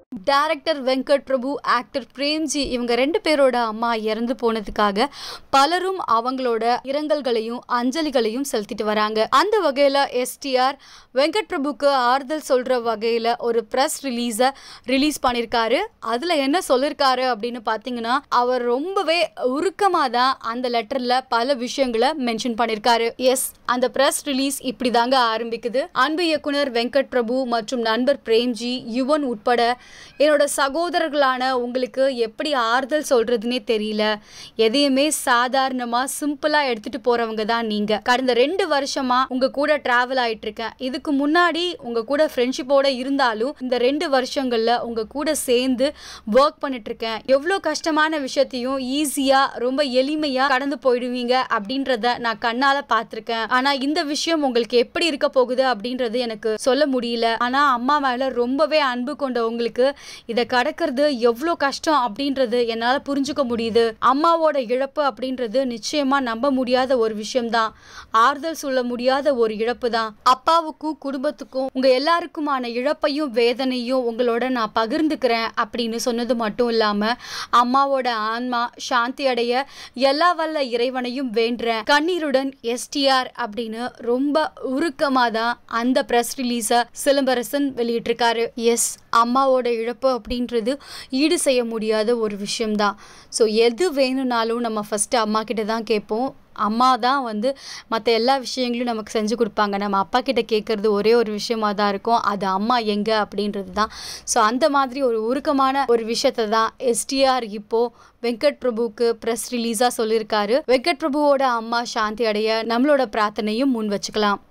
director Venkat Prabhu actor Premji இவங்க ரெண்டு பேரோட அம்மா இறந்து போனதுக்காக பலரும் அவங்களோட இரங்கல்களையும் அஞ்சலிகளையும் செலுத்திட்டு வராங்க அந்த வகையில எஸ்டிஆர் வெங்கட் பிரபுக்கு ஆறுதல் சொல்ற வகையில ஒரு பிரஸ் ரிலீஸை ரிலீஸ் பண்ணியிருக்காரு அதுல என்ன சொல்லியிருக்காரு அப்படின்னு பார்த்தீங்கன்னா அவர் ரொம்பவே உருக்கமா தான் அந்த லெட்டர்ல பல விஷயங்களை மென்ஷன் பண்ணியிருக்காரு எஸ் அந்த பிரஸ் ரிலீஸ் இப்படி தாங்க ஆரம்பிக்குது அன்பு இயக்குனர் வெங்கட் பிரபு மற்றும் நண்பர் பிரேம்ஜி யுவன் உட்பட என்னோட சகோதரர்களான உங்களுக்கு எப்படி ஆறுதல் சொல்றதுனே தெரியல எதையுமே சாதாரணமா சிம்பிளா எடுத்துட்டு போறவங்க தான் நீங்க கடந்த ரெண்டு வருஷமா உங்க கூட டிராவல் ஆயிட்டு இருக்கேன் இதுக்கு முன்னாடி உங்க கூட ஃப்ரெண்ட்ஷிப்போட இருந்தாலும் இந்த ரெண்டு வருஷங்கள்ல உங்க கூட சேர்ந்து ஒர்க் பண்ணிட்டு இருக்கேன் எவ்வளோ கஷ்டமான விஷயத்தையும் ஈஸியா ரொம்ப எளிமையா கடந்து போயிடுவீங்க அப்படின்றத நான் கண்ணால பார்த்திருக்கேன் ஆனா இந்த விஷயம் உங்களுக்கு எப்படி இருக்க போகுது அப்படின்றது எனக்கு சொல்ல முடியல ஆனா அம்மா மேல ரொம்பவே அன்பு கொண்ட உங்களுக்கு இதை கடக்கிறது எவ்வளோ கஷ்டம் அப்படின்றது என்னால புரிஞ்சுக்க முடியுது அம்மாவோட இழப்பு அப்படின்றது நிச்சயமா நம்ப முடியாத ஒரு விஷயம்தான் ஆறுதல் சொல்ல முடியாத ஒரு இழப்பு தான் அப்பாவுக்கும் குடும்பத்துக்கும் உங்க எல்லாருக்குமான இழப்பையும் வேதனையும் உங்களோட நான் பகிர்ந்துக்கிறேன் அப்படின்னு சொன்னது மட்டும் இல்லாம அம்மாவோட ஆன்மா சாந்தி அடைய எல்லா வல்ல இறைவனையும் வேண்டுறேன் கண்ணீருடன் எஸ்டிஆர் அப்படின்னு ரொம்ப உருக்கமா தான் அந்த பிரஸ் ரிலீஸை சிலம்பரசன் வெளியிட்டிருக்காரு எஸ் அம்மாவோட இழப்பு அப்படின்றது ஈடு செய்ய முடியாத ஒரு விஷயம்தான் ஸோ எது வேணும்னாலும் நம்ம ஃபஸ்ட்டு அம்மா கிட்ட தான் கேட்போம் அம்மா தான் வந்து மற்ற எல்லா விஷயங்களும் நமக்கு செஞ்சு கொடுப்பாங்க நம்ம அப்பா கிட்ட கேட்குறது ஒரே ஒரு விஷயமா தான் இருக்கும் அது அம்மா எங்கே அப்படின்றது தான் ஸோ அந்த மாதிரி ஒரு உருக்கமான ஒரு விஷயத்தை தான் எஸ்டிஆர் இப்போ வெங்கட் பிரபுவுக்கு ப்ரெஸ் ரிலீஸாக சொல்லியிருக்காரு வெங்கட் பிரபுவோட அம்மா சாந்தி அடைய நம்மளோட பிரார்த்தனையும் முன் வச்சுக்கலாம்